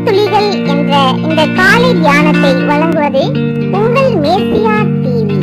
துளிகள் என்ற இந்த காலை தியானத்தை வழங்குவது உங்கள் மேசியா டிவி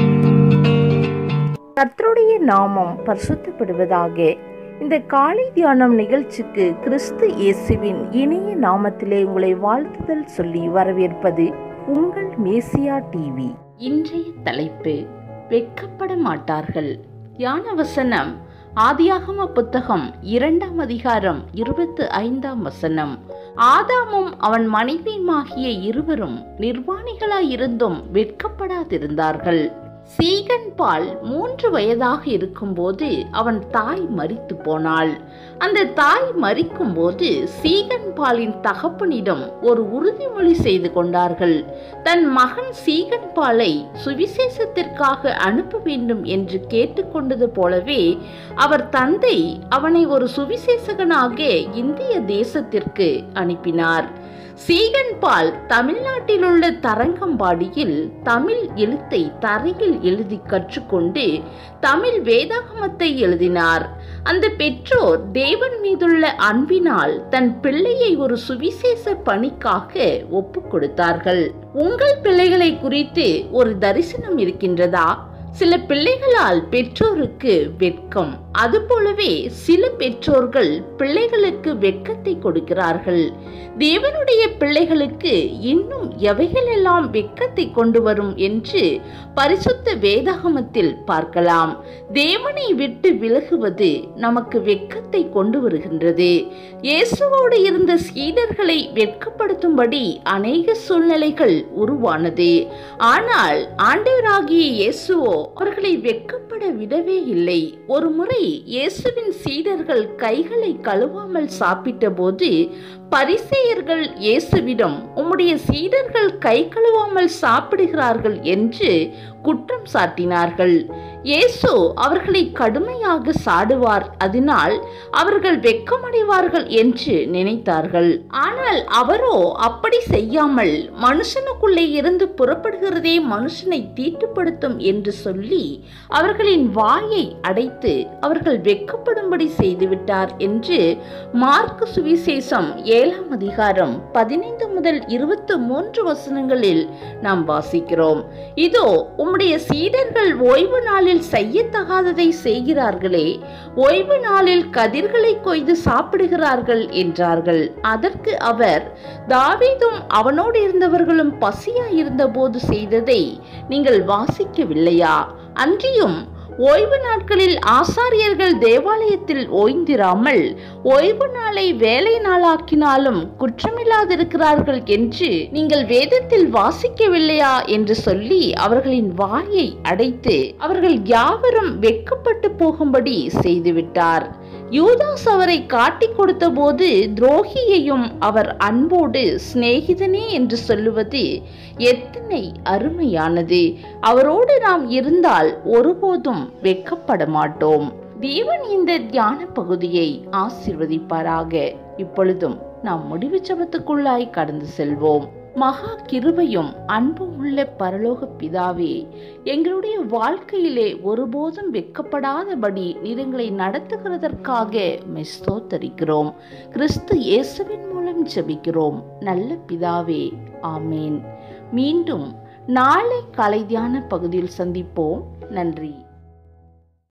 கர்த்தருடைய நாமம் பரிசுத்தப்படுவதாக இந்த காலை தியானம் நிகழ்ச்சிக்கு கிறிஸ்து இயேசுவின் இனிய நாமத்திலே உங்களை வாழ்த்துதல் சொல்லி வரவேற்பது உங்கள் மேசியா டிவி இன்றைய தலைப்பு வெட்கப்பட மாட்டார்கள் தியான வசனம் ஆதியாகம புத்தகம் இரண்டாம் அதிகாரம் இருபத்து ஐந்தாம் வசனம் ஆதாமும் அவன் மனைவியுமாகிய இருவரும் நிர்வாணிகளாயிருந்தும் வெட்கப்படாதிருந்தார்கள் சீகன் பால் மூன்று வயதாக இருக்கும்போது அவன் தாய் மரித்து போனாள் அந்த தாய் மரிக்கும்போது சீகன் பாலின் தகப்பனிடம் ஒரு உறுதிமொழி செய்து கொண்டார்கள் தன் மகன் சீகன் பாலை சுவிசேஷத்திற்காக அனுப்ப வேண்டும் என்று கேட்டுக்கொண்டது போலவே அவர் தந்தை அவனை ஒரு சுவிசேஷகனாக இந்திய தேசத்திற்கு அனுப்பினார் சீகன் பால் தமிழ்நாட்டில் உள்ள தரங்கம்பாடியில் தமிழ் எழுத்தை தரையில் எழுதி கற்றுக்கொண்டு தமிழ் வேதாகமத்தை எழுதினார் அந்த பெற்றோர் தேவன் மீதுள்ள அன்பினால் தன் பிள்ளையை ஒரு சுவிசேஷ பணிக்காக ஒப்பு கொடுத்தார்கள் உங்கள் பிள்ளைகளை குறித்து ஒரு தரிசனம் இருக்கின்றதா சில பிள்ளைகளால் பெற்றோருக்கு வெட்கம் அதுபோலவே சில பெற்றோர்கள் பிள்ளைகளுக்கு வெட்கத்தை கொடுக்கிறார்கள் தேவனுடைய பிள்ளைகளுக்கு இன்னும் எவைகளெல்லாம் வெட்கத்தை கொண்டு வரும் என்று பரிசுத்த வேதாகமத்தில் பார்க்கலாம் தேவனை விட்டு விலகுவது நமக்கு வெட்கத்தை கொண்டு வருகின்றது இயேசுவோடு இருந்த சீடர்களை வெட்கப்படுத்தும்படி அநேக சூழ்நிலைகள் உருவானது ஆனால் ஆண்டவராகிய இயேசுவோ அவர்களை வெட்கப்பட விடவே இல்லை ஒரு முறை இயேசுவின் சீடர்கள் கைகளை கழுவாமல் சாப்பிட்ட போது பரிசேயர்கள் இயேசுவிடம் உம்முடைய சீடர்கள் கை கழுவாமல் சாப்பிடுகிறார்கள் என்று குற்றம் சாட்டினார்கள் இயேசு அவர்களை கடுமையாக சாடுவார் அதனால் அவர்கள் வெட்கமடைவார்கள் என்று நினைத்தார்கள் ஆனால் அவரோ அப்படி செய்யாமல் மனுஷனுக்குள்ளே இருந்து புறப்படுகிறதே மனுஷனை தீட்டுப்படுத்தும் என்று சொல்லி அவர்களின் வாயை அடைத்து அவர்கள் வெட்கப்படும்படி செய்துவிட்டார் என்று மார்க்கு சுவிசேஷம் ஏழாம் அதிகாரம் பதினைந்து முதல் இருபத்து மூன்று வசனங்களில் நாம் வாசிக்கிறோம் இதோ உம்முடைய சீடர்கள் ஓய்வு நாளில் செய்யத்தகாததை செய்கிறார்களே ஓய்வு நாளில் கதிர்களை கொய்து சாப்பிடுகிறார்கள் என்றார்கள் அதற்கு அவர் தாவீதும் அவனோடு இருந்தவர்களும் பசியாயிருந்த போது செய்ததை நீங்கள் வாசிக்கவில்லையா அன்றியும் ஓய்வு நாட்களில் ஆசாரியர்கள் தேவாலயத்தில் ஓய்ந்திராமல் ஓய்வு நாளை வேலை நாளாக்கினாலும் குற்றமில்லாதிருக்கிறார்கள் என்று நீங்கள் வேதத்தில் வாசிக்கவில்லையா என்று சொல்லி அவர்களின் வாயை அடைத்து அவர்கள் யாவரும் வெட்கப்பட்டு போகும்படி செய்துவிட்டார் யூதாஸ் அவரை காட்டிக் கொடுத்த போது துரோகியையும் அவர் அன்போடு சிநேகிதனே என்று சொல்லுவது எத்தனை அருமையானது அவரோடு நாம் இருந்தால் ஒருபோதும் வெட்கப்பட மாட்டோம் தேவன் இந்த தியான பகுதியை ஆசிர்வதிப்பாராக இப்பொழுதும் நாம் முடிவு ஜபத்துக்குள்ளாய் கடந்து செல்வோம் மகா கிருபையும் அன்பும் உள்ள பரலோக பிதாவே எங்களுடைய வாழ்க்கையிலே ஒருபோதும் வெட்கப்படாதபடி நீர் எங்களை நடத்துகிறதற்காக மெஸ்தோத்தரிக்கிறோம் கிறிஸ்து இயேசுவின் மூலம் ஜெபிக்கிறோம் நல்ல பிதாவே ஆமேன் மீண்டும் நாளை கலை தியான பகுதியில் சந்திப்போம் நன்றி